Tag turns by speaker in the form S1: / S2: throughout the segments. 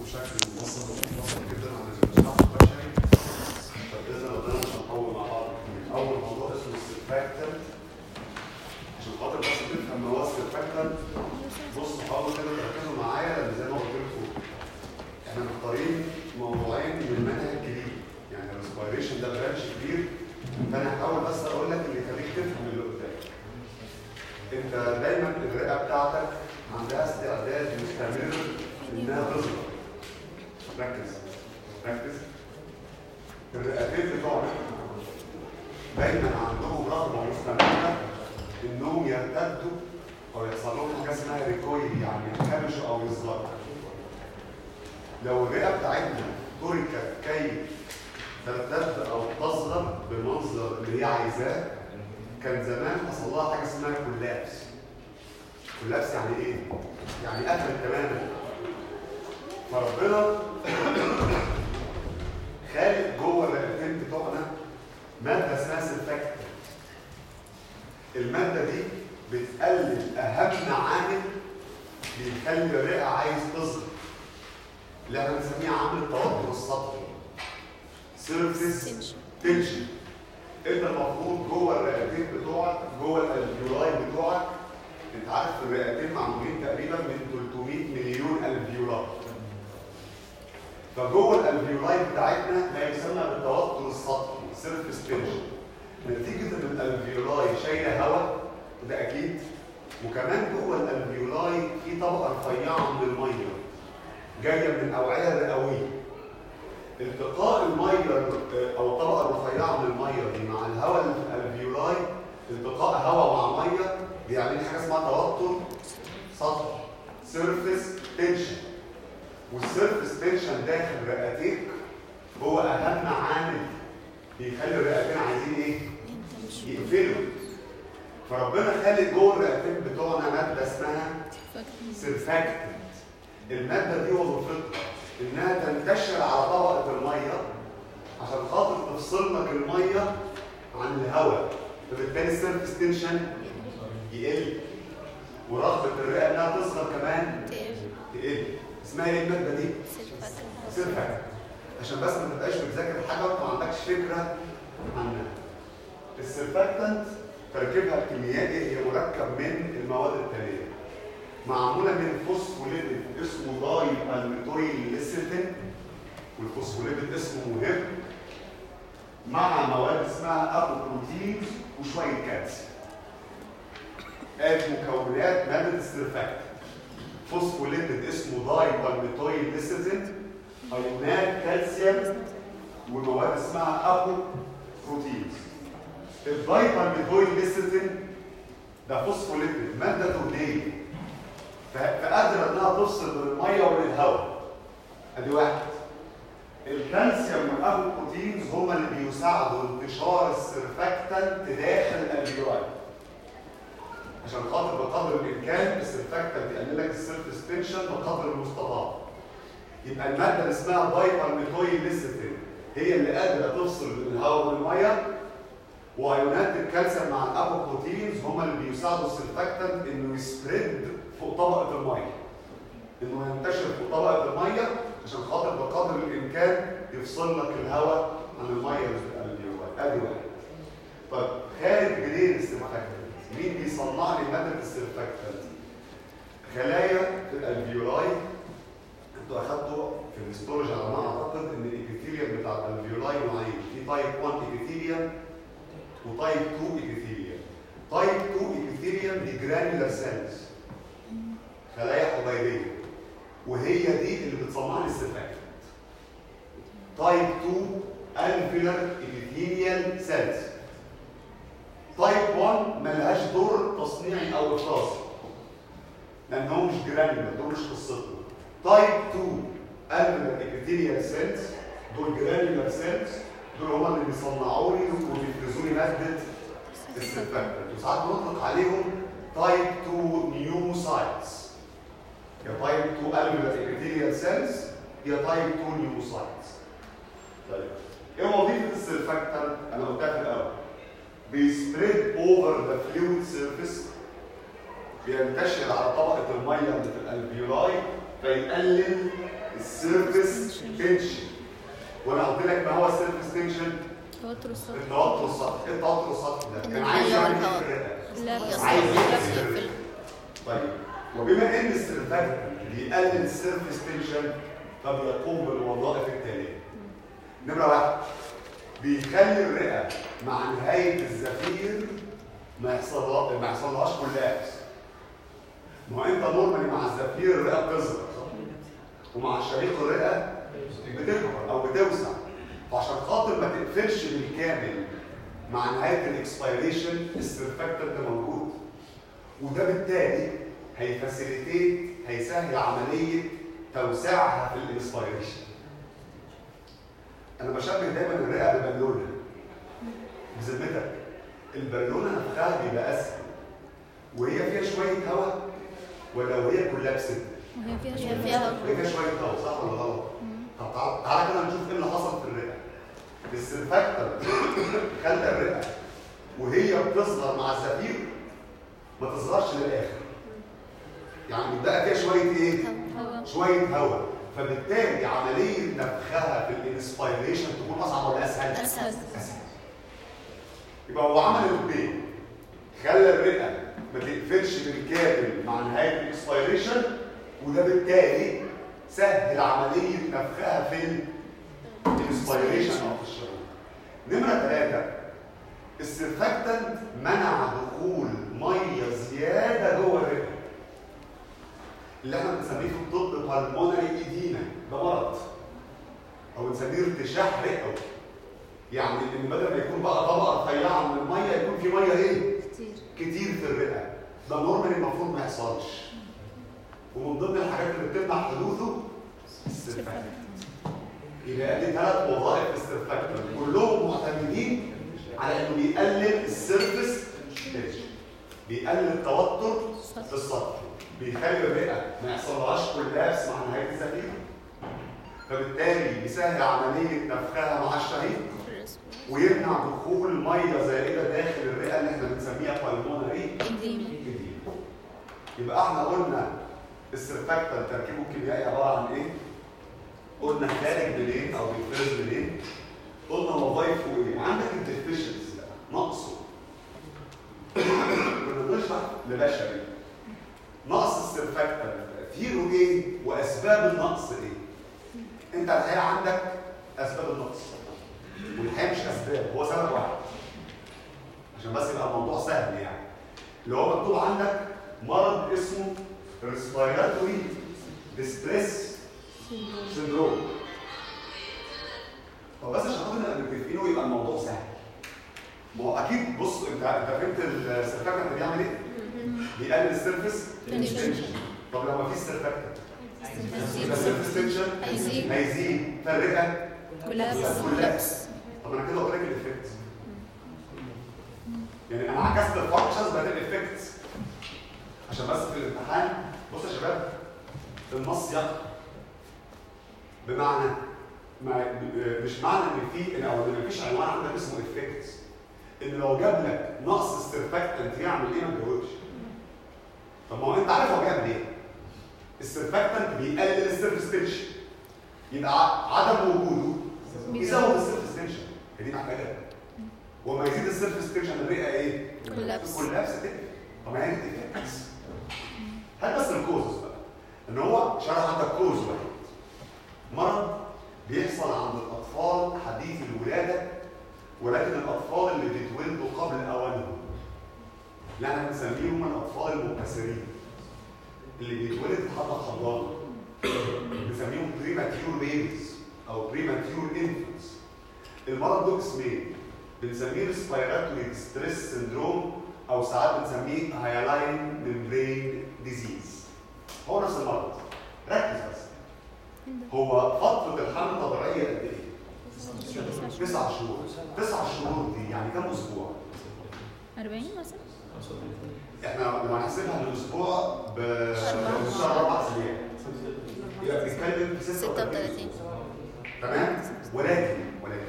S1: بشكل مبسط ومبسط جدا عن الشخص البشري فباذن ربنا مش هنطول مع بعض كتير. اول موضوع اسمه السيرفاكتنت عشان خاطر بس تفهم ما هو السيرفاكتنت بصوا حاولوا كده تركزوا معايا لان زي ما قلت لكم احنا مختارين موضوعين من المنهج الجديد يعني الريسبيريشن ده برانش كبير فانا هحاول بس اقول لك اللي يخليك تفهم اللي قدامك انت دايما الرئه بتاعتك عندها استعداد مستمر انها تصغر ركز ركز الرئتين بتوعنا دايما عندهم رغبه مستمره انهم يرتدوا او يحصل لهم حاجه اسمها ريكويل يعني ينكمشوا او يصغروا لو الرئه بتاعتنا تركت كي ترتد او تصغر بالمنظر اللي هي عايزاه كان زمان حصل لها حاجه اسمها كولابس كولابس يعني ايه؟ يعني قفل تماما فربنا خالق جوه الرئتين بتوعنا ماده اسمها سلفاكت الماده دي بتقلل اهم عامل بيخلي الرئه عايز تصغر اللي احنا بنسميه عامل التوتر السطحي سيرفيس تنشن انت المفروض جوه الرئتين بتوعك جوه الالفيولاي بتوعك انت عارف الرئتين معمولين تقريبا من 300 مليون الفيولاي فجوه الالفيولاي بتاعتنا ما يسمى بالتوتر السطحي سيرفيس تنشن نتيجه ان الالفيولاي شايله هواء ده اكيد وكمان جوه الالفيولاي في طبقه رفيعه من الميه جايه من الاوعيه الرئويه التقاء الميه او الطبقه الرفيعه من الميه دي مع الهواء اللي في الالفيولاي التقاء هواء مع ميه بيعمل حاجه اسمها توتر سطحي سيرفيس تنشن والسيرفيس تنشن داخل رئتيك هو اهم عامل بيخلي الرئتين عايزين ايه؟ يقفلوا فربنا خالق جوه الرئتين بتوعنا ماده اسمها سيرفاكتنت الماده دي وظيفتها انها تنتشر على طبقه الميه عشان خاطر تفصل لك الميه عن الهواء فبالتالي السيرفيس تنشن يقل ورغبه الرئه انها تصغر كمان تقل اسمها ايه الماده دي؟ سيرفاكتنت عشان بس ما تبقاش بتذاكر حاجه وانت ما عندكش فكره عنها السيرفاكتنت تركيبها الكيميائي هي مركب من المواد التاليه معموله من فوسفوليبيد اسمه داي بالميتويل ليسيتين والفوسفوليبيد اسمه مهم مع مواد اسمها ابوبروتينز وشويه كالسيوم ادي مكونات ماده السيرفاكتنت فوسفوليبيد اسمه داي بالميتويل ليسيتين ايونات كالسيوم ومواد اسمها ابو بروتينز الدايبالميتويل ليسيتين ده فوسفوليبيد ماده دوديه فقادره انها تفصل بين الميه وبين الهواء ادي واحد الكالسيوم والابو بروتينز هما اللي بيساعدوا انتشار السيرفاكتنت داخل الالفيولاي عشان خاطر بقدر الامكان السيرفاكتنت يقلل لك السيرفيس تنشن بقدر المستطاع يبقى الماده اللي اسمها بايبرميتويل ليسيتين هي اللي قادره تفصل بين الهواء والميه وايونات الكالسيوم مع الابوبروتينز هم اللي بيساعدوا السيرفاكتنت انه يسبريد فوق طبقه الميه انه ينتشر فوق طبقه الميه عشان خاطر بقدر الامكان يفصل لك الهواء عن الميه اللي في الالفيولاي ادي واحد طيب خارج منين السيرفاكتنت مين بيصنع لي ماده السيرفاكتنت خلايا في الالفيولاي انتوا اخدتوا في الاستورج على ما اعتقد ان الابيثيليوم بتاع الالفيولاي نوعين في تايب 1 ابيثيليوم وتايب 2 ابيثيليوم تايب 2 ابيثيليوم دي جرانيولار سيلز خلايا حبيبيه وهي دي اللي بتصنع لي السيرفاكتنت تايب 2 الفيلر ابيثيليال سيلز تايب 1 ملهاش دور تصنيعي او افرازي لان هو مش جرانيولار دول مش قصتنا تايب 2 الفيلر ابيثيليال سيلز دول جرانيولار سيلز دول هم اللي بيصنعوا لي وبيفرزوا لي ماده السيرفاكتنت وساعات بنطلق عليهم تايب 2 نيوموسايتس يا تايب 2 الفيلر ابيثيليال سيلز يا تايب 2 نيوموسايتس طيب ايه وظيفه السيرفاكتنت انا قلتها في الاول بيسبريد اوفر ذا فلويد سيرفيس بينتشر على طبقه الميه اللي في الالفيولاي فيقلل سيرفيس تنشن وانا قلت لك ما هو السيرفيس تنشن
S2: توتر الصوت
S1: التوتر السطحي ايه التوتر السطحي ده كان عايز
S2: المية
S1: يعمل ايه
S2: والهواء.
S1: في الرئه
S2: لا
S1: عايز
S2: يصل
S1: يقفل
S2: يقفل
S1: طيب وبما ان السيرفاكت بيقلل السيرفيس تنشن فبيقوم بالوظائف التاليه نمره واحد بيخلي الرئه مع نهايه الزفير ما يحصل ما يحصلهاش كولابس ما هو انت نورمالي مع الزفير الرئه بتصغر صح؟ ومع شريط الرئه بتكبر او بتوسع فعشان خاطر ما تقفلش بالكامل مع نهايه الاكسبيريشن السيرفاكتنت موجود وده بالتالي هيفاسيليتيت هيسهل عمليه توسيعها في الانسبيريشن انا بشبه دايما الرئه ببالونه بذمتك البالونه نفخها بيبقى اسهل وهي فيها شويه هواء ولا وهي كولابسد
S2: وهي فيها
S3: هي
S2: شوية
S3: فيها
S1: هي فيها شويه هواء صح ولا غلط طب تعال- تعالى كده نشوف ايه اللي حصل في الرئه السرفاكتر خلى الرئه وهي بتصغر مع الزفير ما تصغرش للاخر يعني بقى فيها شويه ايه
S2: هوا
S1: شويه هواء فبالتالي عمليه نفخها في الانسبيريشن تكون اصعب ولا اسهل
S2: أسهل
S1: اسهل يبقى هو عمل الاثنين خلى الرئه ما تقفلش بالكامل مع نهايه الانسبيريشن وده بالتالي سهل عمليه نفخها في الانسبيريشن او في الشعور نمره ثلاثه السرفاكتنت منع دخول ميه زياده جوه الرئه اللي احنا بنسميه في الطب بالمونري ايدينا ده مرض او بنسميه ارتشاح رئوي يعني ان بدل ما يكون بقى طبقه رفيعه من الميه يكون في ميه ايه؟
S2: كتير
S1: كتير في الرئه ده نورمالي المفروض ما يحصلش ومن ضمن الحاجات اللي بتمنع حدوثه السرفاكتنت يبقى دي ثلاث وظائف السرفاكتنت كلهم معتمدين على انه بيقلل السيرفس تنشن بيقلل التوتر في السطح بيخلي الرئه ما يحصلهاش كولابس مع نهايه الزفير فبالتالي بيسهل عمليه نفخها مع الشهيق ويمنع دخول ميه زائده داخل الرئه اللي احنا بنسميها بالمونري
S2: إديمة
S1: جديد يبقى احنا قلنا السرفاكتنت تركيبه الكيميائي عباره عن ايه؟ قلنا خارج منين او بيتفرز منين؟ قلنا وظايفه ايه؟ عندك الديفيشنسي بقى نقصه كنا بنشرح لبشري نقص السرفاكتنت تاثيره ايه؟ واسباب النقص ايه؟ انت الحقيقه عندك اسباب النقص والحقيقه مش اسباب هو سبب واحد عشان بس يبقى الموضوع سهل يعني اللي هو مكتوب عندك مرض اسمه respiratory distress syndrome هو بس عشان خاطر نبقى متفقين ويبقى الموضوع سهل ما هو اكيد بص انت انت فهمت السرفاكتنت بيعمل ايه؟ بيقلل السيرفس
S2: Tension.
S1: طب لو ما فيش سرفاكتنت
S2: هيزيد.
S1: يبقى السيرفس تنشن
S2: هيزيد.
S1: هيزيد فالرئه
S2: كولابس
S1: كولابس طب انا كده قلت لك الافكت يعني انا عكست الفانكشنز بقت الافكت عشان بس في الامتحان بص يا شباب النص يقطع بمعنى ما مش معنى ان في او ان مفيش عنوان عندك اسمه افكت ان لو جاب لك نقص السرفاكتنت يعمل ايه ما تجاوبش طب ما هو انت عارف هو بيعمل ايه السرفاكتنت بيقلل السيرفس تنشن يبقى ع- عدم وجوده يزود السيرفس تنشن هي دي محتاجه وما يزيد السيرفس تنشن الرئه ايه؟
S2: كولابس.
S1: كولابس تقفل طب ما هي دي الافكتس هات بس الكوزز بقى ان هو شرح عندك كوز واحد مرض بيحصل عند الاطفال حديث الولاده ولكن الاطفال اللي بيتولدوا قبل اوانهم اللي احنا بنسميهم الاطفال المبتسرين اللي بيتولد حتى حضانه بنسميهم بريماتيور بيبيز او بريماتيور انفنتس المرض له اسمين بنسميه ريسبيراتوري ستريس سندروم او ساعات بنسميه هايلاين ميمبرين ديزيز هو نفس المرض ركز بس هو فتره الحمل الطبيعيه قد ايه؟ تسع شهور تسع شهور دي يعني كم اسبوع؟
S2: 40 مثلا
S1: احنا لما هنحسبها الاسبوع ب
S2: أربعة.
S1: بشهر اربع اسابيع يبقى بنتكلم في 36
S3: 36
S1: تمام ولكن ولكن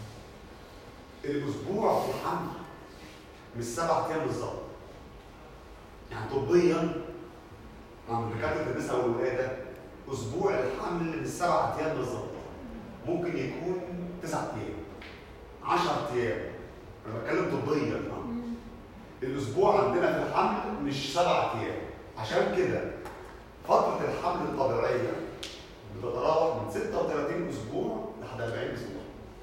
S1: الاسبوع في الحمل مش سبع ايام بالظبط يعني طبيا عند دكاتره النساء والولاده اسبوع الحمل من سبع ايام بالظبط ممكن يكون تسع ايام 10 ايام انا بتكلم طبيا آه.
S2: مم.
S1: الاسبوع عندنا في الحمل مش سبع ايام عشان كده فتره الحمل الطبيعيه بتتراوح من 36 اسبوع لحد 40 اسبوع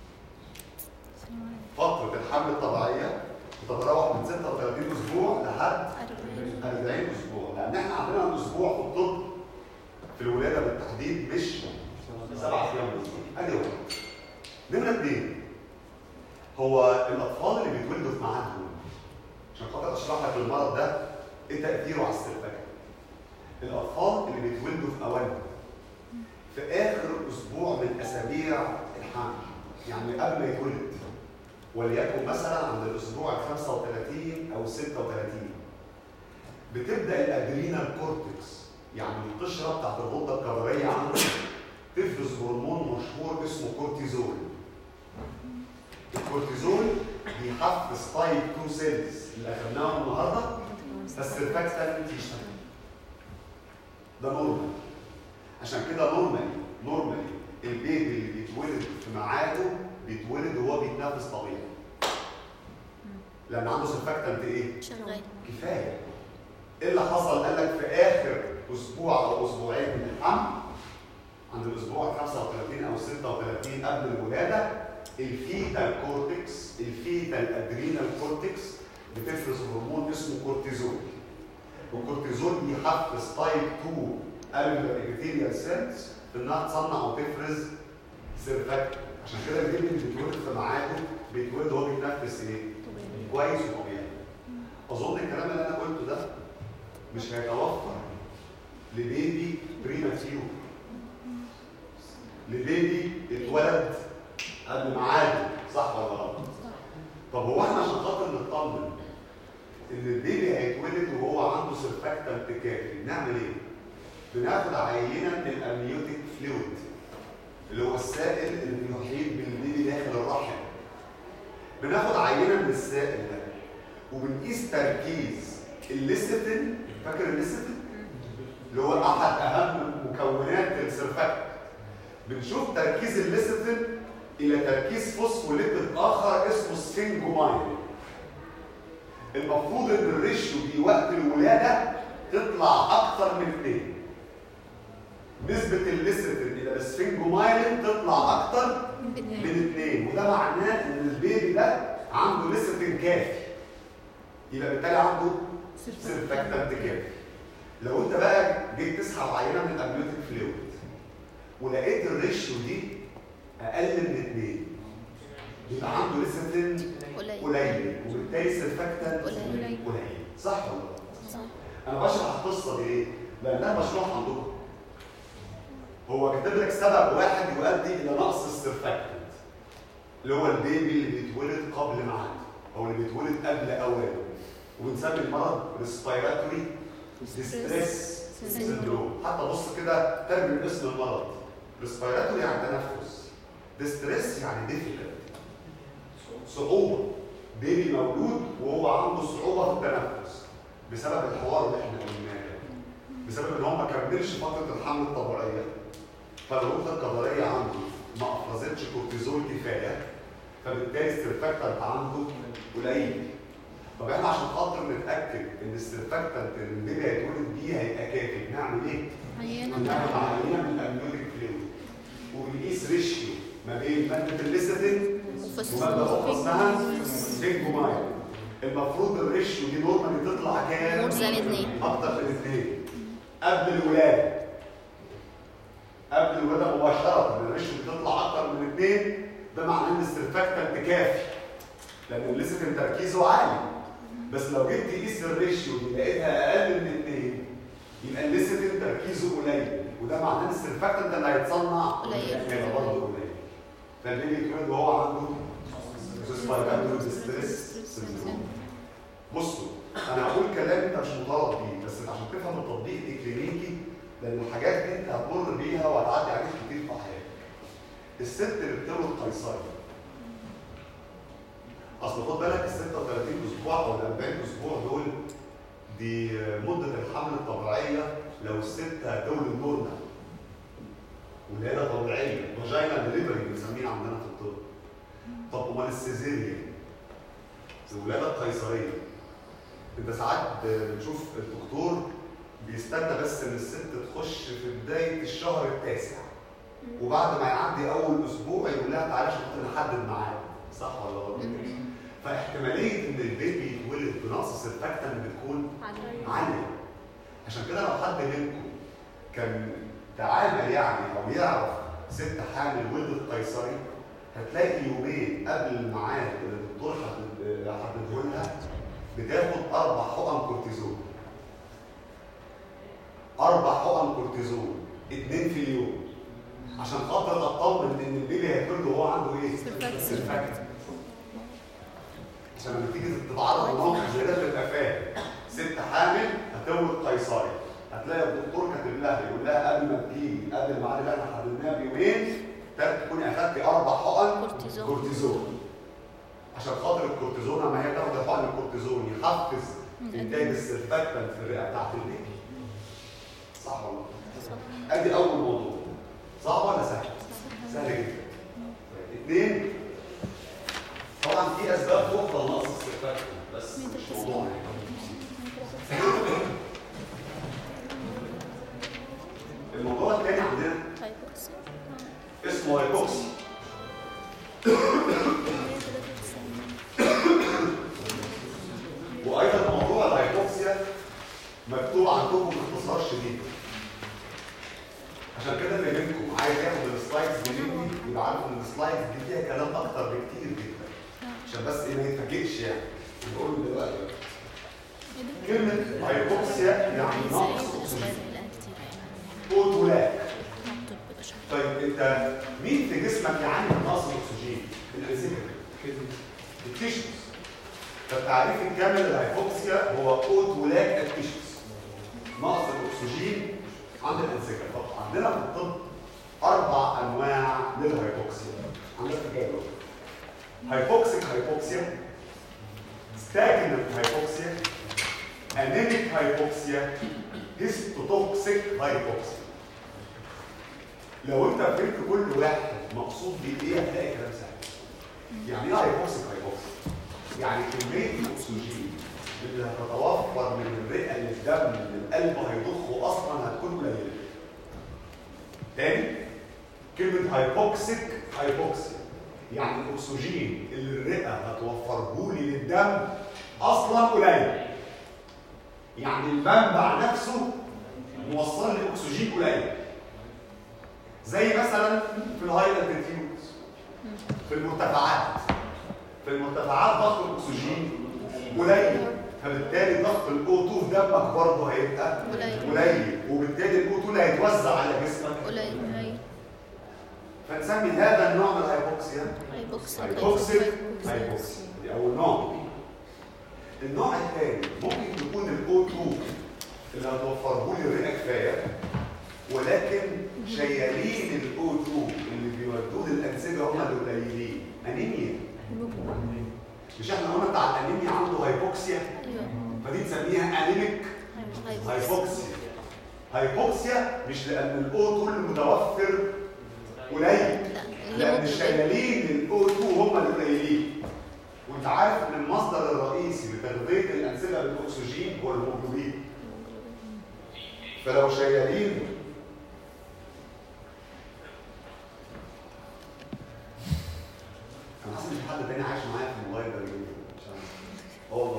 S1: فتره الحمل الطبيعيه بتتراوح من 36 اسبوع لحد
S2: أربعين
S1: 40 اسبوع لان احنا عندنا الاسبوع في الطب في الولاده بالتحديد مش سبع ايام بالظبط ادي واحد نمره اثنين هو الاطفال اللي بيتولدوا في ميعادهم عشان خاطر اشرح لك المرض ده ايه تاثيره على السلفكه الاطفال اللي بيتولدوا في اوانهم في اخر اسبوع من اسابيع الحمل يعني قبل ما يتولد وليكن مثلا عند الاسبوع ال 35 او 36 بتبدا الادرينال كورتكس يعني القشره بتاعت الغده الكظريه عنده تفرز هرمون مشهور اسمه كورتيزول الكورتيزول بيحفز تايب 2 سيلز اللي اخدناهم النهارده فالسيرفاكتنت يشتغل ده نورمال عشان كده نورمالي نورمالي البيبي اللي بيتولد في ميعاده بيتولد وهو بيتنفس طبيعي لان عنده سيرفاكتنت ايه؟
S2: شغال
S1: كفايه ايه اللي حصل قال لك في اخر اسبوع او اسبوعين من الحمل عند الاسبوع 35 او 36 قبل الولاده الفيتال كورتكس الفيتال ادرينال كورتكس بتفرز هرمون اسمه كورتيزول والكورتيزول بيحفز تايب 2 الفيولار ابيثيليال سيلز في انها تصنع وتفرز سيرفاكت عشان كده البيبي اللي بيتولد في ميعاده بيتولد وهو بيتنفس ايه؟ كويس وطبيعي اظن الكلام اللي انا قلته ده مش هيتوفر لبيبي بريماتيور لبيبي اتولد قبل ميعاده صح ولا غلط؟ طب هو احنا عشان خاطر نطمن ان البيبي هيتولد وهو عنده سيرفاكتنت كافي نعمل ايه؟ بناخد عينه من الامنيوتيك فلويد اللي هو السائل اللي بيحيط بالبيبي داخل الرحم بناخد عينه من السائل ده وبنقيس تركيز الليستين فاكر الليستين؟ اللي هو احد اهم مكونات السيرفاكت بنشوف تركيز الليستين الى تركيز فوسفوليبيد اخر اسمه سفنجوماين المفروض ان الريشيو دي وقت الولاده تطلع اكتر من اثنين نسبة الليستين الى السفنجومايلين تطلع اكتر من اثنين وده معناه ان البيبي ده عنده ليستين كافي يبقى بالتالي عنده سيرفاكتنت كافي لو انت بقى جيت تسحب عينه من الامنيوتيك فلويد ولقيت الريشيو دي اقل من اثنين يبقى عنده ليستين
S2: قليل
S1: قليل وبالتالي سيرفاكتنت
S2: قليل.
S1: قليل صح ولا لا؟
S2: صح
S1: انا بشرح القصه دي ليه؟ لانها مشروع عندكم هو كاتب لك سبب واحد يؤدي الى نقص السيرفاكتنت اللي هو البيبي اللي بيتولد قبل ميعاده او اللي بيتولد قبل اوانه وبنسمي المرض ريسبيراتوري ديستريس سيندروم حتى بص كده ترجم اسم المرض ريسبيراتوري يعني تنفس ديستريس يعني ديفيكالت صعوبه بيبي مولود وهو عنده صعوبه في التنفس بسبب الحوار اللي احنا قلناه ده. بسبب ان هو ما كملش فتره الحمل الطبيعيه فالغده الكظريه عنده ما افرزتش كورتيزول كفايه فبالتالي السيرفاكتنت عنده قليل طب احنا عشان خاطر نتاكد ان السيرفاكتنت اللي البيبي هيتولد بيه هيبقى كافي نعمل ايه؟
S2: عينة
S1: بناخد عينه من الامنيوتيك فلويد وبنقيس ريشيو ما بين ماده الليستين وماده اخرى اسمها سينجوماين المفروض الريشيو دي نورمالي تطلع كام؟
S2: مور ذان اتنين
S1: اكتر من اثنين قبل الولاده قبل الولاده مباشره الريشيو بتطلع اكتر من اثنين ده معناه ان السيرفاكتنت كافي لان الليستين تركيزه عالي بس لو جيت تقيس الريشيو دي لقيتها اقل من اثنين يبقى الليستين تركيزه قليل وده معناه ان السيرفاكتنت اللي هيتصنع
S2: قليل.
S1: هيبقى برضه قليل فالبيبي يتولد وهو عنده سيرفاكتنت ستريس سيندروم بصوا انا هقول كلام انت مش مطالب بيه بس عشان تفهم التطبيق الكلينيكي لان الحاجات دي انت هتمر بيها وهتعدي عليك كتير في حياتك الست اللي بتولد قيصري اصل خد بالك ال 36 اسبوع او ال 40 اسبوع دول دي مده الحمل الطبيعيه لو الست هتولد نورمال ولاده طبيعيه فاجينا دليفري بنسميه عندنا في الطب طب امال السيزيريان الولاده القيصريه انت ساعات بتشوف الدكتور بيستنى بس ان الست تخش في بدايه الشهر التاسع وبعد ما يعدي اول اسبوع يقول لها تعالى عشان نحدد ميعاد صح ولا غلط؟ فاحتماليه ان البيبي يتولد بنقص سيرفاكتن بتكون عاليه عشان كده لو حد منكم كان تعامل يعني او يعرف ست حامل ولدت قيصري هتلاقي يومين قبل الميعاد اللي الدكتور حدد- حدده لها بتاخد اربع حقن كورتيزون اربع حقن كورتيزون اتنين في اليوم عشان خاطر اطمن ان البيبي هيتولد وهو عنده ايه؟
S2: سيرفاكتن.
S1: سيرفاكتن عشان لما تيجي تتعرض لموقف زي ده تبقى فاهم ست حامل هتولد قيصري هتلاقي الدكتور كاتب لها يقول لها قبل ما تجيلي قبل الميعاد اللي احنا حددناه بيومين تك- تكوني اخدتي اربع حقن
S2: كورتيزون.
S1: كورتيزون عشان خاطر الكورتيزون لما هي تاخد الحقن الكورتيزون يحفز انتاج السيرفاكتنت في الرئه بتاعت البيبي صح ولا لا؟ ادي اول موضوع صعب ولا سهل؟ سهل جدا اثنين طبعا في اسباب اخرى لنقص السيرفاكتنت بس مش موضوعنا الموضوع الثاني عندنا
S2: هايبوكسي
S1: اسمه هايبوكسي وايضا موضوع الهايبوكسيا مكتوب عندكم باختصار شديد عشان كده اللي منكم عايز ياخد السلايدز مني يبقى عارف ان السلايدز دي فيها كلام اكتر بكتير جدا عشان بس ايه ما يتفاجئش يعني نقول له دلوقتي كلمة هايبوكسيا يعني نقص اكسجين اوتولاك طيب انت مين في جسمك يعاني من نقص الاكسجين؟ الانسجه التيشوز فالتعريف الكامل للهايبوكسيا هو اوتولاك التيشوز نقص الاكسجين عند الانسجه طب عندنا في الطب اربع انواع للهايبوكسيا عندك في الجدول هايبوكسيك هايبوكسيا ستاجننت هايبوكسيا انيميك هايبوكسيا هيستوتوكسيك هايبوكسيا لو انت فهمت كل واحد مقصود بيه ايه هتلاقي كلام سهل يعني ايه هايبوكسيك هايبوكسيك يعني كميه الاكسجين اللي هتتوفر من الرئه للدم للقلب هيضخه اصلا هتكون قليله تاني كلمه هايبوكسيك هايبوكسيا يعني الاكسجين اللي الرئه هتوفره لي للدم اصلا قليل يعني المنبع نفسه موصل لي اكسجين قليل زي مثلا في الهاي التيوبس في المرتفعات في المرتفعات ضغط الاكسجين قليل فبالتالي ضغط الاو 2 في دمك برضه هيبقى
S2: قليل.
S1: قليل وبالتالي الاو 2 اللي هيتوزع على جسمك
S2: قليل هاي
S1: فنسمي هذا النوع من الهايبوكسيا
S2: هايبوكسي
S1: هايبوكسيك هايبوكسيا دي اول نوع النوع الثاني ممكن يكون الاو 2 اللي هتوفره لي الرئه كفايه ولكن شيالين الاو 2 اللي بيودوه للانسجه هم القليلين انيميا مش احنا قلنا بتاع الانيميا عنده هايبوكسيا
S2: ايوه
S1: فدي نسميها انيميك هايبوكسيا هايبوكسيا مش لان الاو 2 المتوفر قليل لان الشيالين الاو 2 هم القليلين وانت عارف ان المصدر الرئيسي لتغذيه الانسجه بالاكسجين هو الهيموجلوبين فلو شيالين انا حاسس ان في حد تاني عايش معايا في الموبايل ده اليوم ده مش عارف اه والله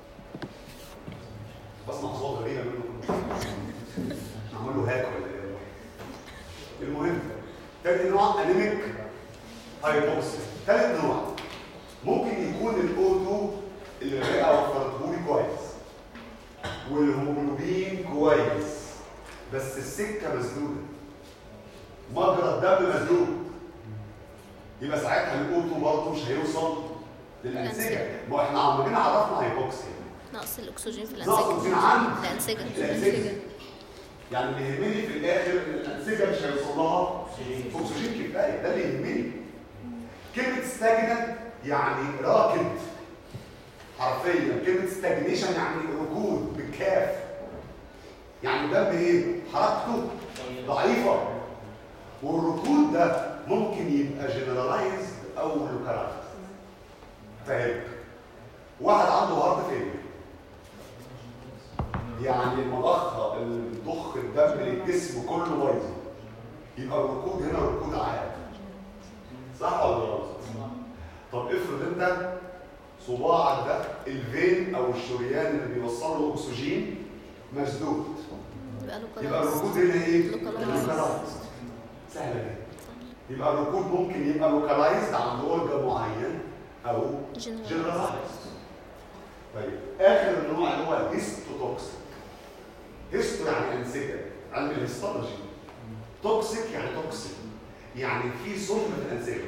S1: بسمع اصوات غريبه منه كل شويه عمل له هاك ولا ايه المهم تاني نوع انيميك هايبوكسيا تالت نوع ممكن يكون الاو 2 اللي الرئه وفرته لي كويس والهيموجلوبين كويس بس السكه مسدوده مجرى الدم مسدود يبقى ساعتها الاو 2 برضه مش هيوصل للانسجه ما احنا عم جينا عرفنا هايبوكسيا
S2: نقص الاكسجين في
S1: نقص الأكسجين
S2: الانسجه
S1: عند
S2: الانسجه
S1: الانسجه يعني اللي يهمني في الاخر ان الانسجه مش هيوصل لها اكسجين كفايه ده اللي يهمني كلمه ستاجنت يعني راكد حرفيا كلمه ستاجنيشن يعني ركود بالكاف يعني الدم ايه حركته ضعيفه والركود ده ممكن يبقى جنرالايزد او لوكالايزد فاهم واحد عنده هارت فيلير يعني المضخه اللي بتضخ الدم للجسم كله بايظه يبقى الركود هنا ركود عام صح ولا غلط؟ طب افرض انت صباعك ده الفين او الشريان اللي بيوصل له اكسجين مسدود
S2: يبقى له
S1: يبقى
S2: كلاس.
S1: الركود هنا ايه؟
S2: Localized.
S1: localized. سهله جدا يبقى الركود ممكن يبقى لوكالايزد عند اورجا معين او
S2: Generalized.
S1: جنرالايزد طيب اخر نوع اللي هو الهيستوتوكسيك هيستو يعني انسجه علم الهيستولوجي توكسيك يعني توكسيك يعني في سم في الانسجه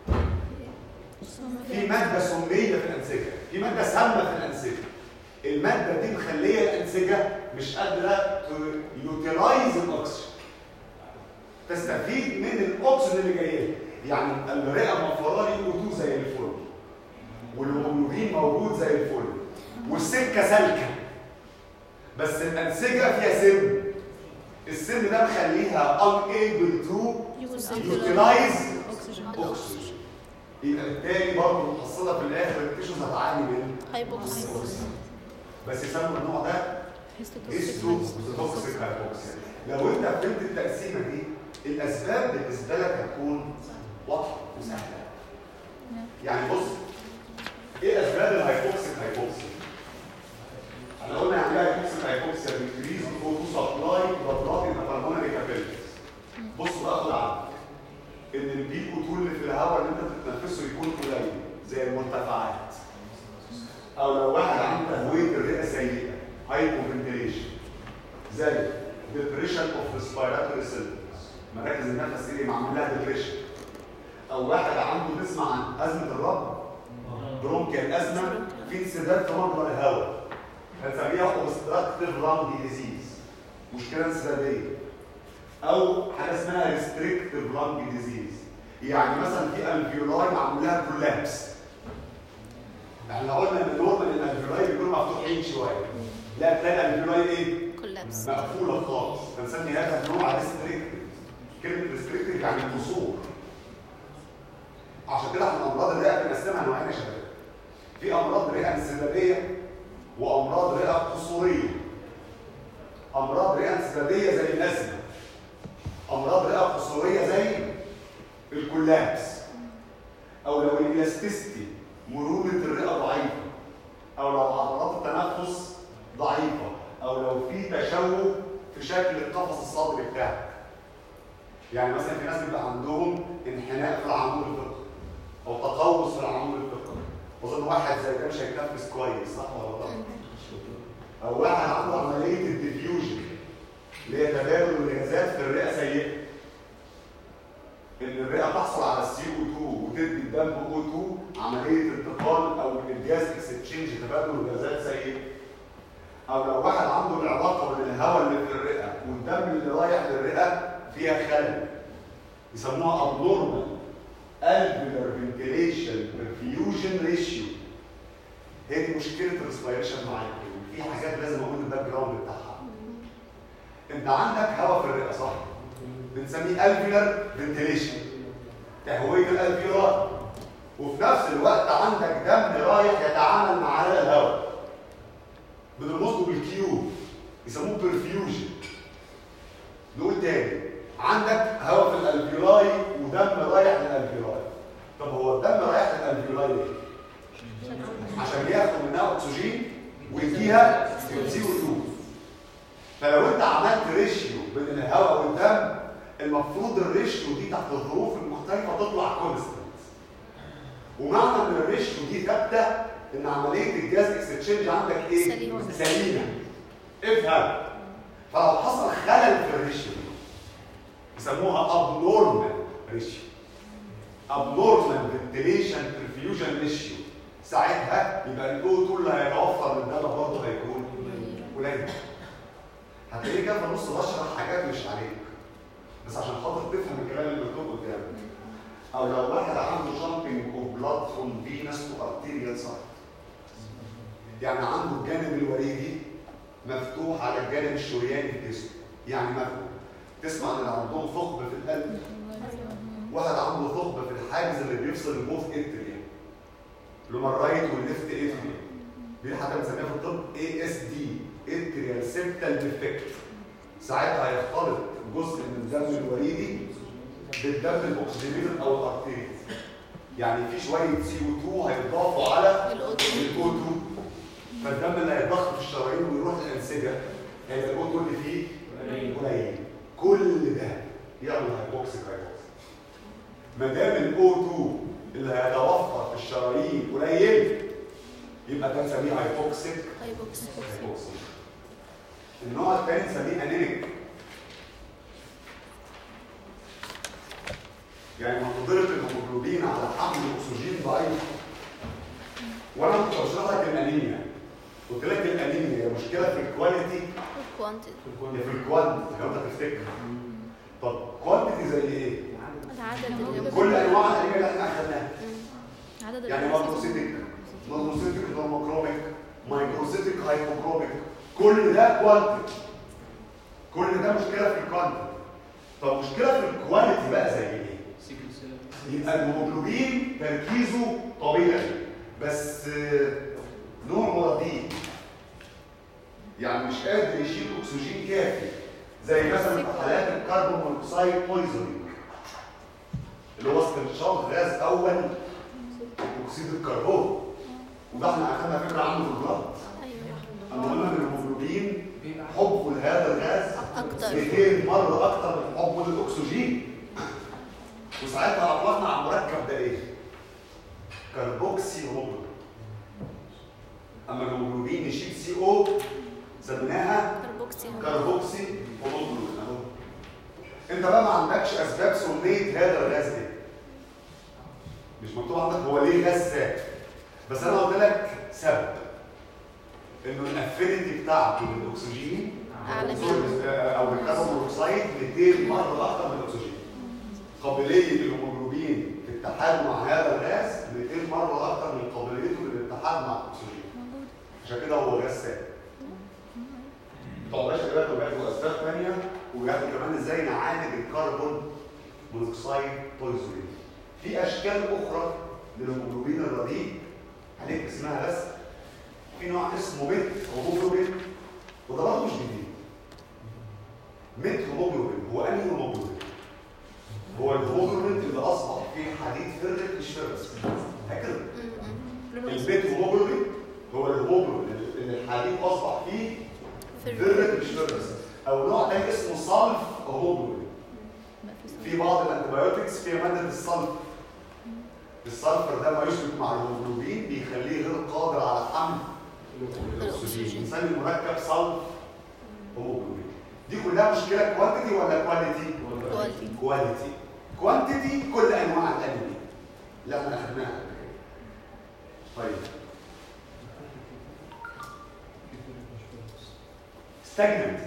S1: في ماده سميه في الانسجه في ماده سامه في الانسجه الماده دي مخليه الانسجه مش قادره يوتيلايز الاكسجين تستفيد من الاكسجين اللي جاي لها. يعني الرئه موفره لي O2 زي الفل والهيموجلوبين موجود زي الفل والسكه سالكه بس الانسجه فيها سم السم ده مخليها unable to
S2: Use
S1: utilize
S2: oxygen.
S1: oxygen يبقى بالتالي برضه المحصله في الاخر التيشوز هتعاني من
S2: Hypoxia.
S1: بس يسموا النوع ده اسمه توكسيك هايبوكسيا لو انت فهمت التقسيمه دي الاسباب بالنسبه لك هتكون واضحه وسهله يعني بص ايه اسباب الهايبوكسيك هايبوكسيا احنا قلنا يعني ايه هايبوكسيك هايبوكسيا بيكريز اوتو سبلاي بلاد ان بالمونري كابيلز بص بقى خد عنك ان البي او 2 اللي في الهواء اللي انت بتتنفسه يكون قليل زي المرتفعات او لو واحد عنده تهويه الرئه سيئه هايبو فنتيليشن زي depression of respiratory symptoms مراكز النفس اللي معمول لها depression او واحد عنده تسمع عن ازمه الرب برونكيال ازمه في انسداد في مجرى الهواء هنسميها obstructive lung disease مشكله انسداديه او حاجه اسمها restrictive lung disease يعني مثلا في الفيولاي معمول لها كولابس احنا قلنا ان نورمال الالفيولاي بيكونوا مفتوحين شويه لا تلاقي الالفيولاي ايه؟
S2: Collapse.
S1: مقفوله خالص فنسمي هذا النوع ريستريكتيف كلمه ريستريكتيف يعني قصور عشان كده احنا امراض الرئه بنقسمها نوعين يا شباب في امراض رئه انسداديه وامراض رئه قصوريه امراض رئه انسداديه زي الازمه امراض رئه قصوريه زي الكولابس او لو الالاستيستي مرونه الرئه ضعيفه او لو عضلات التنفس ضعيفه او لو في تشوه في شكل القفص الصدري بتاعك يعني مثلا في ناس بيبقى عندهم انحناء في العمود الفقري او تقوس في العمود الفقري اظن واحد زي ده مش هيتنفس كويس صح ولا غلط او واحد عنده عمليه الديفيوجن اللي هي تبادل الغازات في الرئه سيئه ان الرئه تحصل على السي او 2 وتدي الدم او 2 عمليه انتقال او الجاز اكستشينج تبادل الغازات سيء او لو واحد عنده العلاقه بين الهواء اللي في الرئه والدم اللي رايح للرئه فيها خلل يسموها abnormal alveolar ventilation perfusion ratio هي دي مشكله الريسبيريشن معاك في حاجات لازم اقول الباك جراوند بتاعها انت عندك هواء في الرئه صح بنسميه alveolar ventilation تهويه الالفيولار وفي نفس الوقت عندك دم رايح يتعامل مع هذا الهواء بنربطه بالكيو يسموه برفيوجن نقول تاني عندك هواء في الالفيولاي ودم رايح للالفيولاي طب هو الدم رايح للالفيولاي ليه؟ عشان ياخد منها اكسجين ويديها سي او 2 فلو انت عملت ريشيو بين الهواء والدم المفروض الريشيو دي تحت الظروف المختلفه تطلع كونستنت ومعنى ان الريشيو دي ثابته ان عمليه الجاز اكستشينج عندك ايه؟
S2: سليمة.
S1: سليمه افهم فلو حصل خلل في الريشيو يسموها abnormal ريشيو abnormal ventilation perfusion ريشيو ساعتها يبقى الاو 2 اللي هيتوفر للدم برضه هيكون قليل هتلاقيه كده في النص بشرح حاجات مش عليك بس عشان خاطر تفهم الكلام اللي مكتوب قدامك او لو واحد عنده jumping of blood from venous to arterial side يعني عنده الجانب الوريدي مفتوح على الجانب الشرياني في جسمه يعني مفتوح تسمع ان عندهم ثقب في القلب الحاجز اللي بيفصل البوث اتريا اللي هما الرايت والليفت اتريا دي حتى بنسميها في الطب اي اس دي اتريال سيبتال ديفكت ساعتها هيختلط جزء من الدم الوريدي بالدم الاكسجينيتد او الارتيريز يعني في شويه سي او 2 هيتضافوا على
S2: الأوتو.
S1: الاو 2 فالدم اللي هيتضخ في الشرايين ويروح للانسجه هيبقى الاو 2 اللي فيه قليل كل ده يعمل هايبوكسيك هايبوكسيك ما دام الاو 2 اللي هيتوفر في الشرايين قليل يبقى ده نسميه هايبوكسيك
S2: هايبوكس
S1: هايبوكسيك النوع الثاني نسميه انيميك يعني مقدرة الهيموجلوبين على حمل الاكسجين ضعيف وانا كنت بشرح لك الانيميا قلت لك الانيميا هي مشكله في الكواليتي
S2: كوانتيتي
S1: هي في الكوانتيتي لو انت تفتكر طب كوانتيتي زي ايه؟
S2: العدد اللي
S1: كل انواع الانيميا اللي احنا اخدناها
S2: مم. عدد
S1: يعني
S2: الأشخاص.
S1: ماكروسيتيك نورموسيتيك نورموكروميك مايكروسيتيك هايبوكروميك كل ده كوانتيتي كل ده مشكله في الكوانتيتي طب مشكله في الكواليتي بقى زي ايه؟ يبقى الهيموجلوبين تركيزه طبيعي بس آه، نوع رديء يعني مش قادر يشيل اكسجين كافي زي مثلا في حالات الكربون مونوكسيد بويزنينج اللي هو استنشاق غاز اول اكسيد الكربون وده احنا اخدنا فكره عنه في البلد
S2: ايوه
S1: اما قلنا ان الهيموجلوبين حبه لهذا الغاز
S2: اكتر
S1: 200 مره اكتر من حبه للاكسجين وساعتها اطلقنا على المركب ده ايه؟ كربوكسي هيموجلوبين اما الهيموجلوبين يشيل سي او سميناها
S2: كربوكسي
S1: كربوكسي هيموجلوبين اهو انت بقى ما عندكش اسباب سميه هذا الغاز ايه؟ مش مكتوب عندك هو ليه غاز سام بس انا قلت لك سبب انه الافينيتي بتاعته للاكسجين
S2: أعلى من-
S1: سوري، آه، او الكربون مونوكسيد 200 مره اكتر من الاكسجين قابليه الهيموجلوبين في الاتحاد مع هذا الغاز 200 مره اكتر من قابليته للاتحاد مع الاكسجين عشان كده هو غاز سام طب باشا دلوقتي وبياخدوا اسباب ثانيه وبياخدوا كمان ازاي نعالج الكربون مونوكسيد بويزنينج في اشكال اخرى للهيموجلوبين الرديء عليك اسمها بس في نوع اسمه ميت هيموجلوبين وده برضه مش جديد ميت هيموجلوبين هو انهي هيموجلوبين؟ هو الهيموجلوبين اللي اصبح فيه حديد فرق مش فرس هكذا البيت هيموجلوبين هو الهيموجلوبين اللي الحديد اصبح فيه فرق مش فرس او نوع تاني اسمه صلف هيموجلوبين في بعض الانتبيوتكس فيها ماده الصلف الصلفر ده ما يشبك مع الهيموجلوبين بيخليه غير قادر على حمل الاكسجين نسمي المركب صلف هيموجلوبين دي كلها مشكله كوانتيتي ولا كواليتي
S2: كواليتي.
S1: كواليتي كوانتيتي كل انواع الانمي اللي احنا اخدناها قبل كده. طيب ستاجننت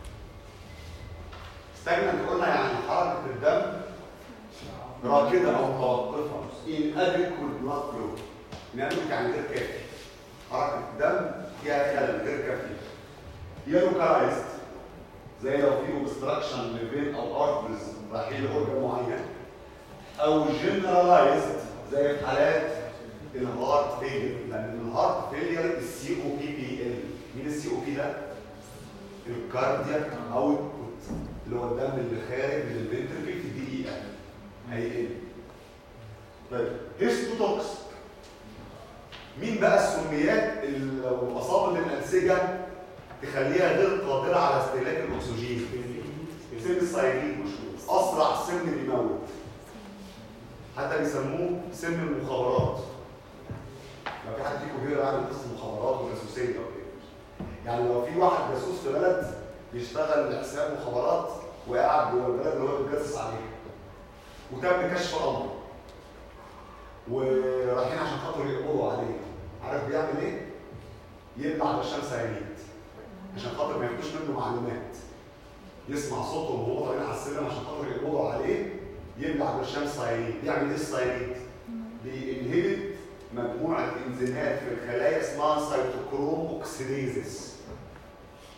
S1: ستاجننت قلنا يعني حركه الدم راكده او متوقفه inadequate blood flow inadequate يعني غير كافي حركه الدم فيها خلل غير كافي هي لوكالايزد زي لو في اوبستراكشن لفين او ارترز رايحين لاورجن معين او جنرالايزد زي في حالات الهارت فيلير لان الهارت فيلير السي او بي بي ال مين السي او بي ده؟ الكاردياك اوتبوت اللي هو الدم اللي خارج من الفنتركل في دقيقه هيقل طيب هيستوتوكس مين بقى السميات اللي لو اصابت الانسجه تخليها غير قادره على استهلاك الاكسجين سم السايكليك مشهور اسرع سم بيموت حتى بيسموه سم المخابرات لو في حد فيكم بيقرا عن قصه المخابرات والجاسوسيه او كده يعني لو في واحد جاسوس في بلد بيشتغل حساب مخابرات وقاعد جوه البلد اللي هو بيتجسس عليها وتم كشف امره ورايحين عشان خاطر يقبضوا عليه عارف بيعمل ايه؟ يبلع برشام سيانيد عشان خاطر ما ياخدوش منه معلومات يسمع صوتهم وهو طالعين على السلم عشان خاطر يقبضوا عليه يبلع برشام سيانيد بيعمل ايه السيانيد؟ بينهبت مجموعه انزيمات في الخلايا اسمها سيتوكروم اوكسيديزس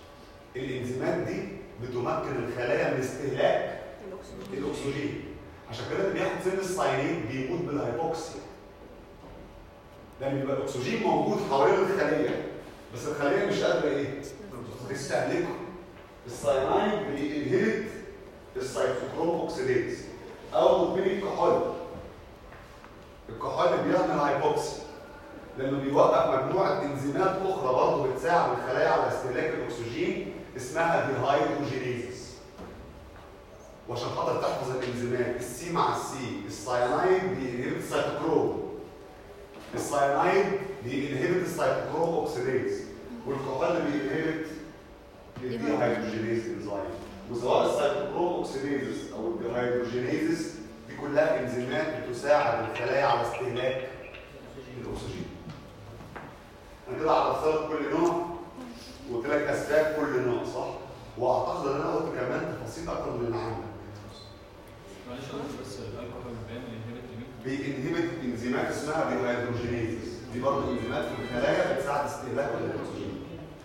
S1: الانزيمات دي بتمكن الخلايا من استهلاك الاكسجين عشان كده اللي بياخد سن الساينين بيموت بالهايبوكسيا لان بيبقى الاكسجين موجود حوالين الخليه بس الخليه مش قادره ايه؟ تستهلكه الساينايد بينهبت السيتوكروم اوكسيديز او مدمن الكحول الكحول بيعمل هايبوكسيا لانه بيوقف مجموعه انزيمات اخرى برضه بتساعد الخلايا على استهلاك الاكسجين اسمها ديهايدروجينيزيس وعشان خاطر تحفظ الانزيمات السي مع السي الساينايد بينهبت السيتوكروم الساينايد بينهبت السيتوكروم اوكسيديز والكحول بينهبت الديهايدروجينيز انزيم وسواء السيتوكروم اوكسيديز او الديهايدروجينيز دي كلها انزيمات بتساعد الخلايا على استهلاك الاكسجين انا كده عرفت لك كل نوع وقلت لك اسباب كل نوع صح واعتقد ان انا قلت كمان تفاصيل اكتر من اللي عندك
S3: معلش يا دكتور بس الالكحول بيعمل انهبت لمين؟
S1: بينهبت انزيمات اسمها ديهايدروجينيز دي برضه انزيمات في الخلايا بتساعد استهلاك الاكسجين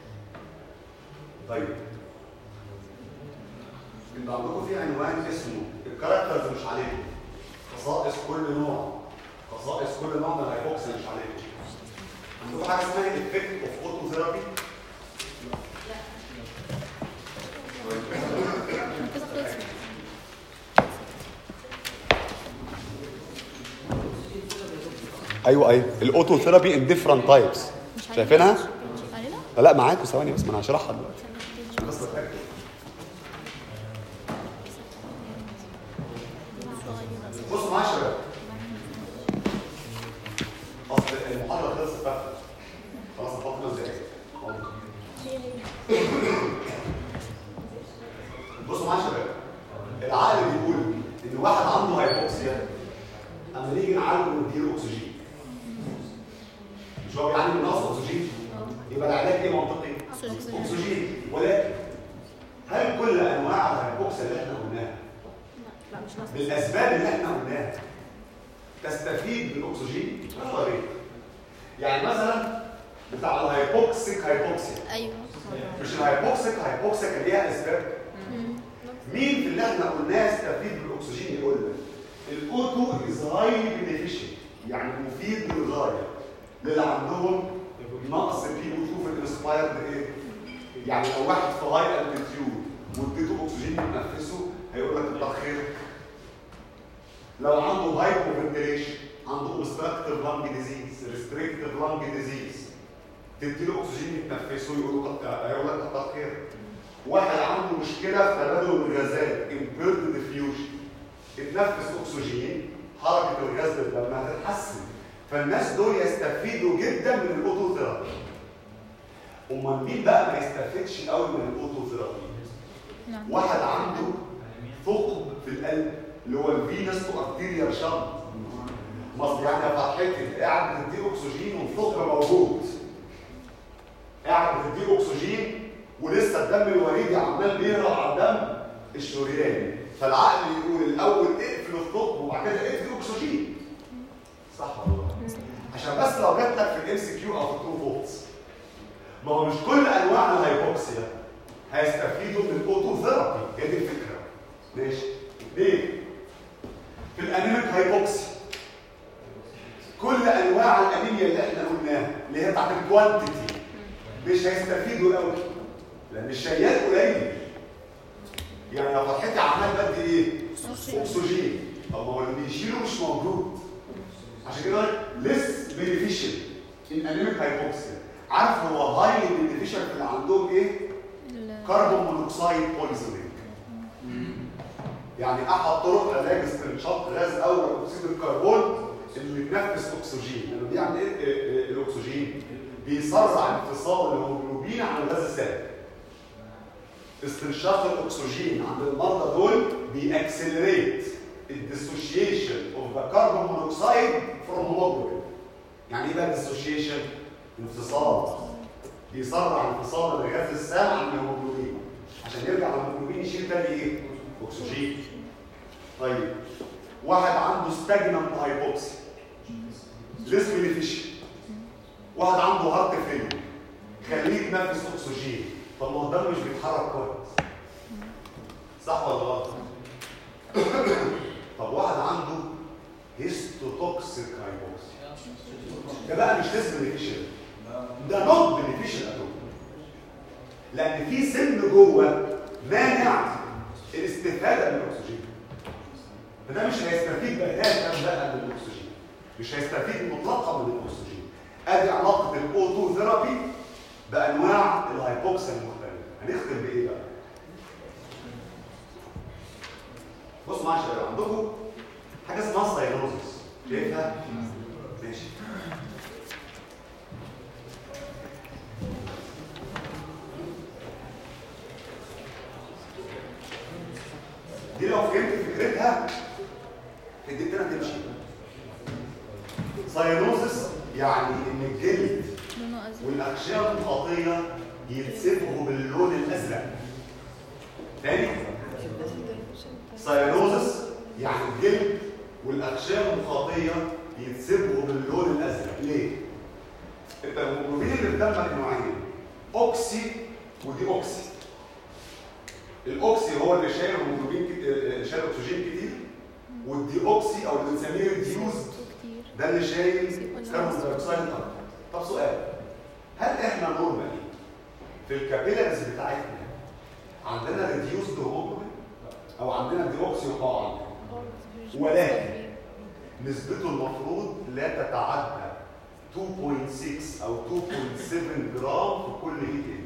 S1: طيب انتوا عندكم في عنوان اسمه الكاركترز مش عليكم خصائص كل نوع خصائص كل نوع من الهايبوكسيا مش عليكم عندكم حاجه اسمها افكت اوف اوتو ثيرابي
S2: كده خلصنا
S1: ايوه ايوه الاوتو ثيرابي ان ديفرنت تايبس
S2: مش علينا؟
S1: شايفينها؟
S2: مش علينا؟
S1: لا معاكم ثواني بس ما انا هشرحها دلوقتي عشان بس اتاكد بصوا معايا يا شباب اصل المحاضره خلصت بقى خلاص فاضل خمس دقايق بصوا معايا يا شباب العقل بيقول ان واحد عنده هايبوكسيا اما نيجي نعالجه ونديله اكسجين مش هو بيعاني من نقص اكسجين يبقى العلاج ايه منطقي؟
S2: أكسجين.
S1: اكسجين ولكن هل كل انواع الهايبوكسيا اللي احنا قلناها
S2: لا مش ناقص
S1: بالاسباب اللي احنا قلناها تستفيد بالاكسجين ولا غير يعني مثلا بتاع الهايبوكسيك هايبوكسيا
S2: ايوه
S1: مش الهايبوكسيك هايبوكسيا كان ليها اسباب مين في اللي احنا قلناه يستفيد بالاكسجين يقول لك الاوتو از هايلي بينيفيشال يعني مفيد للغايه للي عندهم نقص بي او 2 في الانسبايرد ايه؟ يعني لو واحد في هاي التيتيود واديته اكسجين يتنفسه هيقول لك كتر خيرك لو عنده هايبو فنتيليشن عنده اوبستراكتيف لانج ديزيز ريستريكتيف لانج ديزيز تديله اكسجين يتنفسه يقول له كتر هيقول لك كتر خيرك واحد عنده مشكله في تبادل الغازات امبيرد ديفيوجن اتنفس اكسجين حركه الغاز بالدم هتتحسن فالناس دول يستفيدوا جدا من الاوتو ثيرابي امال مين بقى ما يستفيدش قوي من الاوتو ثيرابي
S2: نعم
S1: واحد عنده ثقب في القلب اللي هو الفينس تو ارتيريال شنط مصر يعني يا فرحتي قاعد بتديه اكسجين والثقب موجود قاعد بتديه اكسجين ولسه الدم الوريدي عمال بيهرب على الدم الشرياني فالعقل يقول الاول اقفل الثقب وبعد كده ادي اكسجين صح ولا لا؟ عشان بس لو جات لك في الام سي كيو او في الترو فولتس ما هو مش كل انواع الهايبوكسيا هيستفيدوا من الاوتو ثيرابي هي دي الفكره ماشي ليه؟ في الانيميك هايبوكسيا كل انواع الانيميا اللي احنا قلناها اللي هي بتاعت الكوانتيتي مش هيستفيدوا قوي لان الشيال قليل يعني لو فرحتي عمال بدي ايه؟ اكسجين طب ما هو اللي بيشيله مش موجود عشان كده ليس بينيفيشال ان انيميك هايبوكسيا عارف هو هايلي بينيفيشال في اللي عندهم ايه؟
S2: ال-
S1: كربون مونوكسيد بويزنينج يعني احد طرق علاج استنشاق غاز اول اكسيد الكربون اللي بيتنفس اكسجين لانه بيعمل ايه إيه- إيه الاكسجين بيسرع انفصال الهيموجلوبين عن الغاز السام استنشاق الاكسجين عند المرضى دول بيأكسلريت الديسوشيشن اوف ذا كربون مونوكسيد فروم هيموجلوبين يعني ايه بقى الديسوشيشن انفصال بيسرع انفصال الغاز السام عن الهيموجلوبين عشان يرجع الهيموجلوبين يشيل تاني ايه اكسجين طيب واحد عنده ستاجنانت هايبوكسي ليس بينيفيشن واحد عنده هارت فيلير خليه يتنفس اكسجين طب ما هو الدم مش بيتحرك كويس صح ولا غلط طب واحد عنده هيستوتوكسيك هايبوكسيا ده بقى مش لازم بنفيشن ده نوت بنفيشن اتوم لان في سن جوه مانع الاستفاده من الاكسجين فده مش هيستفيد بتاتا بقى من الاكسجين مش هيستفيد مطلقا من الاكسجين ادي علاقه الاو 2 ثيرابي بانواع الهايبوكسيا المختلفه هنختم بايه بقى بصوا معايا يا شباب عندكم حاجه اسمها ساينوزس شايفها ماشي دي لو فهمت فكرتها اديتنا تمشي ساينوزس يعني ان الجلد
S2: لونه ازرق
S1: والاغشيه المخاطيه يتسبغوا باللون الازرق تاني ساينوزس يعني الجلد والاغشيه المخاطيه يتسبغوا باللون الازرق ليه انت الهيموجلوبين اللي في دمك نوعين اوكسي ودي اوكسي الاوكسي هو اللي شايل هيموجلوبين كت- آه، شايل اكسجين كتير والدي اوكسي او اللي بنسميه ريديوزد
S2: كتير
S1: ده اللي شايل كربون دايوكسيد اكتر طب سؤال هل احنا نورمالي في الكابيلاريز بتاعتنا عندنا ريديوسد هيموجلوبين او عندنا ديوكسي طبعا ولكن نسبته المفروض لا تتعدى 2.6 او 2.7 جرام في كل 100 مللي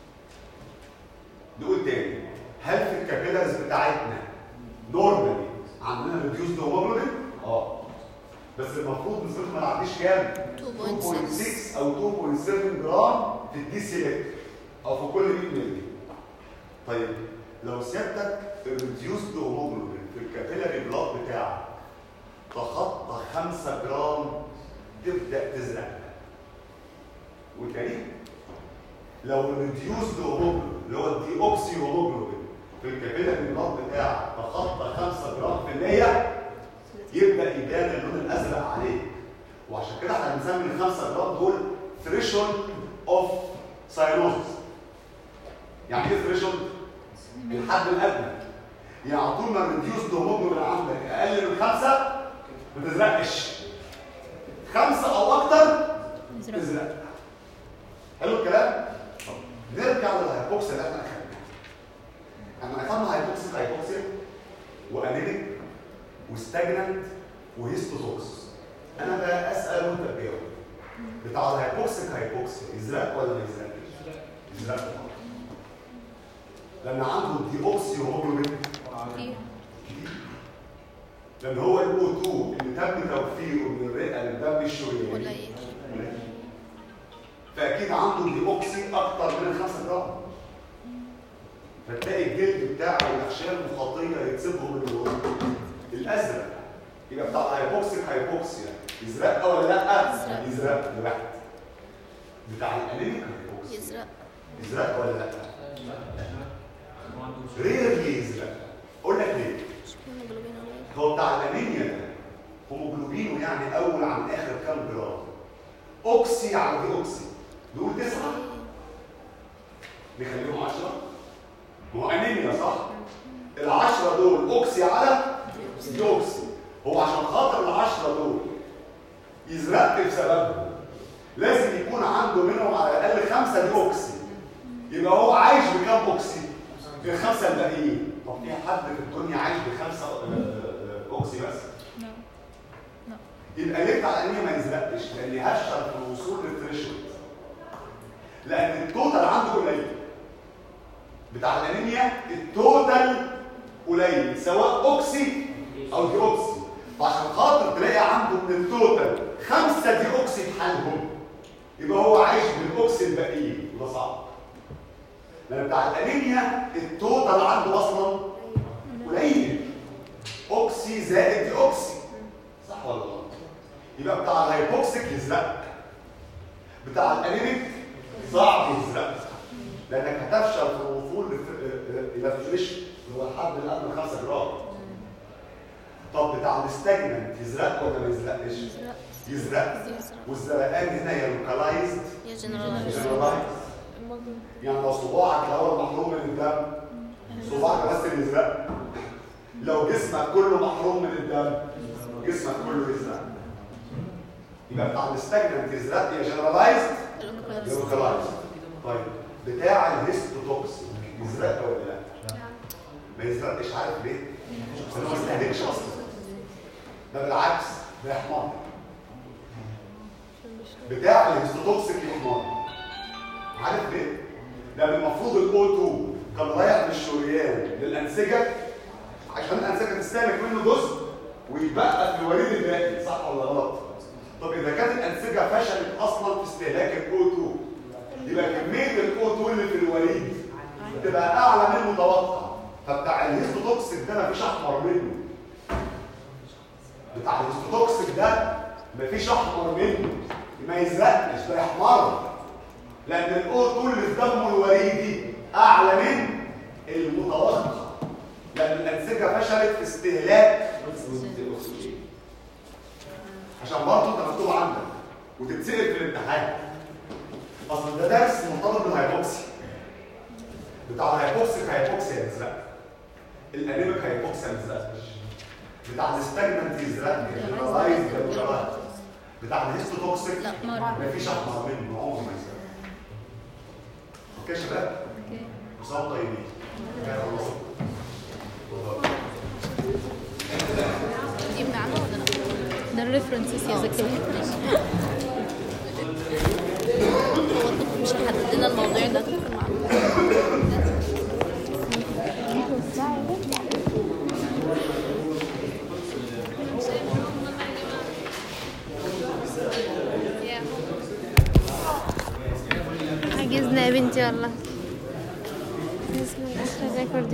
S1: نقول تاني هل في الكابيلاريز بتاعتنا نورمالي عندنا ريديوسد هيموجلوبين؟ اه بس المفروض نسبته ما تعديش كام؟ 2.6 او 2.7 جرام في الديسيلتر او في كل 100 مللي طيب لو سيادتك الريديوسد هيموجلوبين في الكابيلاري بلاد بتاعك تخطى 5 جرام تبدا تزرق وتاني لو الريديوسد هيموجلوبين اللي هو الدي اوكسي هيموجلوبين في الكابيلاري بلاد بتاعك تخطى 5 جرام في المية يبدا يبان اللون الازرق عليه وعشان كده احنا بنسمي ال 5 جرام دول ثريشولد اوف ساينوزس يعني ايه ثريشولد؟ الحد الادنى يعني طول ما الريديوس هيموجلوبين عندك اقل من خمسه ما تزرقش خمسه او اكتر
S2: ازرق
S1: تزرق حلو الكلام؟ طب نرجع للهيبوكسيا اللي احنا اخدناها احنا اخدنا هيبوكسيا هيبوكسيا وانيميك وستاجنانت وهيستوتوكس انا بقى اسال وانت تجاوب بتاع الهيبوكسيك هيبوكسيا يزرق ولا ما يزرقش؟ يزرق طبعا لان عنده دي اوكسي هيموجلوبين
S2: كتير
S1: لان هو الاو 2 اللي تم توفيره من الرئه للدم الشرياني
S2: قليل
S1: فاكيد عنده دي اوكسي اكتر من 5 جرام فتلاقي الجلد بتاعه والاغشيه المخاطيه يتصبغوا من اللون الازرق يبقى بتاع الهيبوكسيك هيبوكسيا يزرق ولا لا؟
S2: يزرق.
S1: يزرق لوحده بتاع الانيميك هيبوكسيا
S2: يزرق
S1: يزرق ولا لا؟
S3: ما عندوش
S1: ريرلي يزرق اقول لك ليه؟
S2: مش هيموجلوبين قليل
S1: هو بتاع الانيميا ده هيموجلوبينه يعني اول عن اخر كام جرام اوكسي على دي اوكسي دول تسعه نخليهم 10 ما هو انيميا صح؟ العشرة دول اوكسي على دي اوكسي هو عشان خاطر العشرة دول يزرق بسببهم لازم يكون عنده منهم على الاقل خمسه دي اوكسي يبقى هو عايش بكام اوكسي؟ الخمسه الباقيين طب في حد في الدنيا عايش بخمسه آه، آه، اوكسي بس
S2: نعم نعم
S1: يبقى ليه بتاع الانيميا ما يزرقش لان يهشر في الوصول للثريشولد لان التوتال عنده قليل بتاع الانيميا التوتال قليل سواء اوكسي او دي اوكسي فعشان خاطر تلاقي عنده من التوتال خمسه دي اوكسي في حالهم يبقى هو عايش بالاوكسي الباقيين وده صعب لان بتاع الانيميا التوتال عنده اصلا قليل اوكسي زائد دي اوكسي صح ولا غلط يبقى بتاع الهيبوكسيك يزرق بتاع الانيميك صعب يزرق لانك هتفشل في الوصول لف- الى فريش اللي هو الحد الادنى 5 جرام طب بتاع الستاجننت يزرق ولا ما يزرقش؟
S2: يزرق
S1: يزرق
S2: يزرق
S1: والزرقان هنا يا لوكالايزد
S2: يا جنرالايز
S1: جنرالايزد يعني لو صباعك الاول محروم من الدم صباعك بس اللي يزرق لو جسمك كله محروم من الدم جسمك كله يزرق يبقى بتاع الاستجننت يزرق يا جنرالايزد لوكالايزد طيب بتاع الهيستوتوكسين يزرق ولا لا؟ ما يزرقش عارف ليه؟ عشان هو ما استهلكش اصلا ده بالعكس ده حمار بتاع الهيستوتوكسيك يحمر عارف ليه؟ لان المفروض الاو 2 كان رايح من الشريان للانسجه عشان الانسجه تستهلك منه جزء ويبقى في الوريد الباقي صح ولا غلط؟ طب اذا كانت الانسجه فشلت اصلا في استهلاك الاو 2 يبقى كميه الاو 2 اللي في الوريد تبقى اعلى من المتوقع فبتاع الهيستوتوكسيك ده مفيش احمر منه بتاع الهيستوتوكسيك ده مفيش احمر منه ما يزرقش ده يحمر لان الاو 2 اللي في دمه الوريدي اعلى من المتوقع لان الانسجه فشلت في استهلاك الاكسجين عشان برضه انت مكتوب عندك وتتسال في الامتحان اصل ده درس مرتبط بالهايبوكسي بتاع الهايبوكسيك هايبوكسيا يزرق الانيميك هايبوكسيا ما يزرقش بتاع الاستجننت يزرق الجنرالايز جنرالايز بتاع الهيستوتوكسيك
S2: لا، أحمر.
S1: مفيش احمر منه عمره ما يزرق اوكي يا شباب
S2: اوكي
S1: وصلوا طيبين كده خلاص.
S2: دي معانا ولا لا؟ ده الريفرنسز يا زكي هو الدكتور مش هيحدد لنا المواضيع ده هتدخل معانا
S4: عجزنا يا بنتي والله بسم الله الرحمن الرحيم